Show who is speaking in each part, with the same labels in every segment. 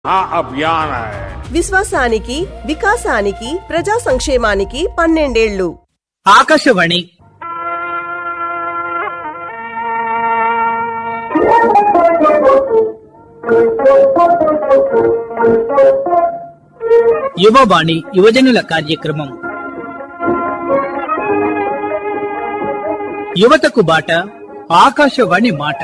Speaker 1: हाँ अभियान है
Speaker 2: విశ్వాసానికి వికాసానికి ప్రజా సంక్షేమానికి పన్నెండేళ్లు
Speaker 3: ఆకాశవాణి యువవాణి యువజనుల కార్యక్రమం యువతకు బాట ఆకాశవాణి మాట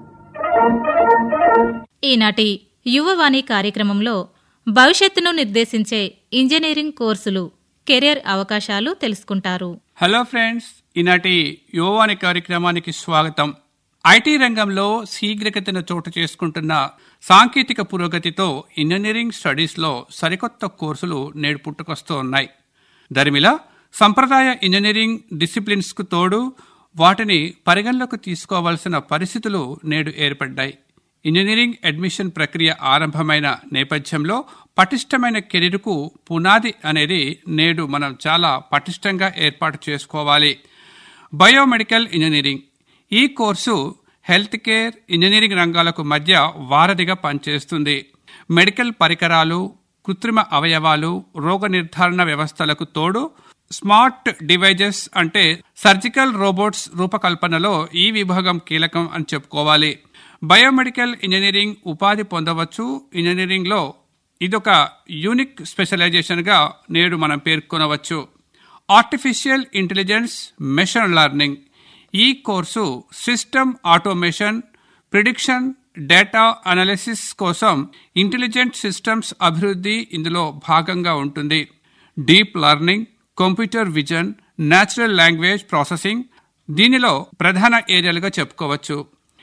Speaker 4: ఈనాటి యువవాణి కార్యక్రమంలో భవిష్యత్తును నిర్దేశించే ఇంజనీరింగ్ కోర్సులు కెరియర్ అవకాశాలు తెలుసుకుంటారు
Speaker 5: హలో ఫ్రెండ్స్ ఈనాటి యువవాణి కార్యక్రమానికి స్వాగతం ఐటీ రంగంలో శీఘ్రగతిన చోటు చేసుకుంటున్న సాంకేతిక పురోగతితో ఇంజనీరింగ్ స్టడీస్లో సరికొత్త కోర్సులు నేడు పుట్టుకొస్తూ ఉన్నాయి దరిమిలా సంప్రదాయ ఇంజనీరింగ్ డిసిప్లిన్స్కు తోడు వాటిని పరిగణలోకి తీసుకోవాల్సిన పరిస్థితులు నేడు ఏర్పడ్డాయి ఇంజనీరింగ్ అడ్మిషన్ ప్రక్రియ ఆరంభమైన నేపథ్యంలో పటిష్టమైన కెరీర్కు పునాది అనేది నేడు మనం చాలా పటిష్టంగా ఏర్పాటు చేసుకోవాలి బయోమెడికల్ ఇంజనీరింగ్ ఈ కోర్సు హెల్త్ కేర్ ఇంజనీరింగ్ రంగాలకు మధ్య వారధిగా పనిచేస్తుంది మెడికల్ పరికరాలు కృత్రిమ అవయవాలు రోగ నిర్ధారణ వ్యవస్థలకు తోడు స్మార్ట్ డివైజెస్ అంటే సర్జికల్ రోబోట్స్ రూపకల్పనలో ఈ విభాగం కీలకం అని చెప్పుకోవాలి బయోమెడికల్ ఇంజనీరింగ్ ఉపాధి పొందవచ్చు ఇంజనీరింగ్లో ఇదొక యూనిక్ స్పెషలైజేషన్గా నేడు మనం పేర్కొనవచ్చు ఆర్టిఫిషియల్ ఇంటెలిజెన్స్ మెషిన్ లెర్నింగ్ ఈ course system automation prediction data analysis కోసం ఇంటెలిజెంట్ సిస్టమ్స్ అభివృద్ధి ఇందులో భాగంగా ఉంటుంది deep learning computer vision natural language processing దీనిలో ప్రధాన ఏరియాలుగా చెప్పుకోవచ్చు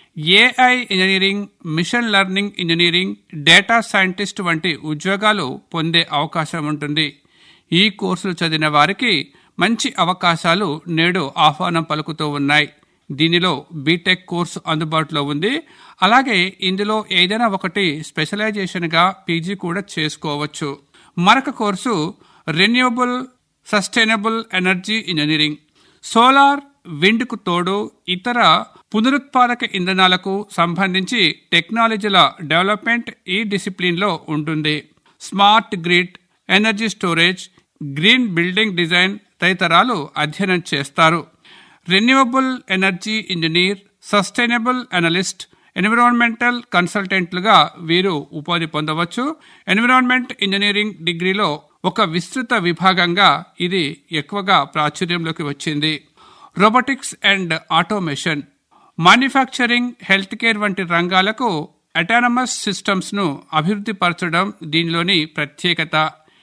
Speaker 5: AI engineering machine learning engineering data scientist వంటి ఉద్యోగాలు పొందే అవకాశం ఉంటుంది ఈ కోర్సులు చదివిన వారికి మంచి అవకాశాలు నేడు ఆహ్వానం పలుకుతూ ఉన్నాయి దీనిలో బీటెక్ కోర్సు అందుబాటులో ఉంది అలాగే ఇందులో ఏదైనా ఒకటి స్పెషలైజేషన్గా పీజీ కూడా చేసుకోవచ్చు మరొక course renewable sustainable energy engineering solar విండ్కు తోడు ఇతర పునరుత్పాదక ఇంధనాలకు సంబంధించి టెక్నాలజీల డెవలప్మెంట్ ఈ డిసిప్లిన్లో ఉంటుంది smart grid energy storage green building design తదితరాలు అధ్యయనం చేస్తారు renewable energy engineer sustainable analyst environmental కన్సల్టెంట్లుగా వీరు ఉపాధి పొందవచ్చు ఎన్విరాన్మెంట్ ఇంజనీరింగ్ డిగ్రీలో ఒక విస్తృత విభాగంగా ఇది ఎక్కువగా ప్రాచుర్యంలోకి వచ్చింది robotics and automation manufacturing health care వంటి రంగాలకు అటానమస్ సిస్టమ్స్ ను అభివృద్ధి పరచడం దీనిలోని ప్రత్యేకత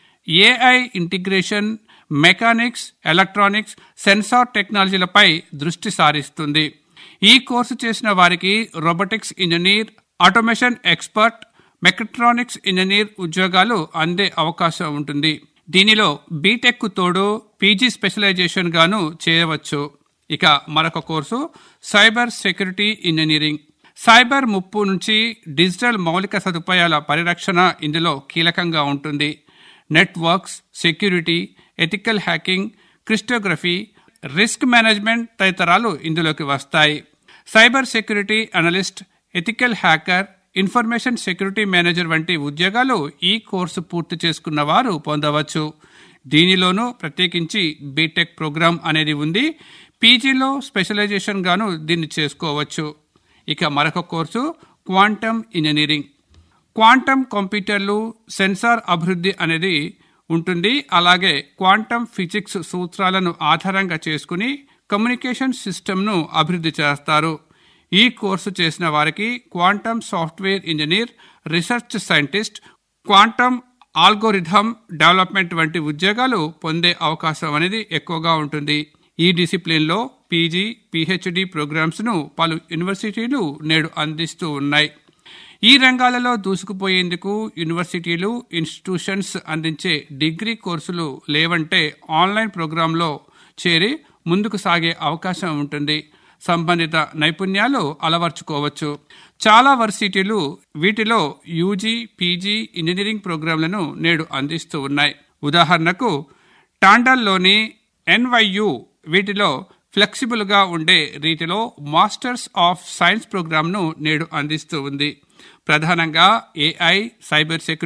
Speaker 5: AI integration mechanics electronics sensor టెక్నాలజీలపై దృష్టి సారిస్తుంది ఈ కోర్సు చేసిన వారికి robotics engineer automation expert mechatronics engineer ఉద్యోగాలు అందే అవకాశం ఉంటుంది దీనిలో బీటెక్ తోడు పీజీ స్పెషలైజేషన్ గాను చేయవచ్చు ఇక మరొక course cyber security engineering cyber ముప్పు నుంచి డిజిటల్ మౌలిక సదుపాయాల పరిరక్షణ ఇందులో కీలకంగా ఉంటుంది networks security ethical hacking cryptography risk management తదితరాలు ఇందులోకి వస్తాయి cyber security analyst ethical hacker information security manager వంటి ఉద్యోగాలు ఈ కోర్సు పూర్తి చేసుకున్న వారు పొందవచ్చు దీనిలోనూ ప్రత్యేకించి బీటెక్ ప్రోగ్రాం అనేది ఉంది పీజీలో స్పెషలైజేషన్ గాను దీన్ని చేసుకోవచ్చు ఇక మరొక కోర్సు క్వాంటమ్ ఇంజనీరింగ్ క్వాంటమ్ కంప్యూటర్లు సెన్సార్ అభివృద్ధి అనేది ఉంటుంది అలాగే క్వాంటమ్ ఫిజిక్స్ సూత్రాలను ఆధారంగా చేసుకుని కమ్యూనికేషన్ సిస్టమ్ను అభివృద్ధి చేస్తారు ఈ కోర్సు చేసిన వారికి quantum software engineer research scientist quantum algorithm development వంటి ఉద్యోగాలు పొందే అవకాశం అనేది ఎక్కువగా ఉంటుంది ఈ డిసిప్లిన్లో పీజీ పిహెచ్డి ప్రోగ్రామ్స్ను పలు యూనివర్సిటీలు నేడు అందిస్తూ ఉన్నాయి ఈ రంగాలలో దూసుకుపోయేందుకు యూనివర్సిటీలు ఇన్స్టిట్యూషన్స్ అందించే డిగ్రీ కోర్సులు లేవంటే ఆన్లైన్ ప్రోగ్రాంలో చేరి ముందుకు సాగే అవకాశం ఉంటుంది సంబంధిత నైపుణ్యాలు అలవర్చుకోవచ్చు చాలా వర్సిటీలు వీటిలో యూజీ పీజీ ఇంజనీరింగ్ ప్రోగ్రాంలను నేడు అందిస్తూ ఉన్నాయి ఉదాహరణకు టాండల్లోని ఎన్వైయు వీటిలో ఫ్లెక్సిబుల్గా ఉండే రీతిలో మాస్టర్స్ ఆఫ్ సైన్స్ ప్రోగ్రాంను నేడు అందిస్తూ ఉంది ప్రధానంగా ఏఐ సైబర్ సెక్యూరిటీ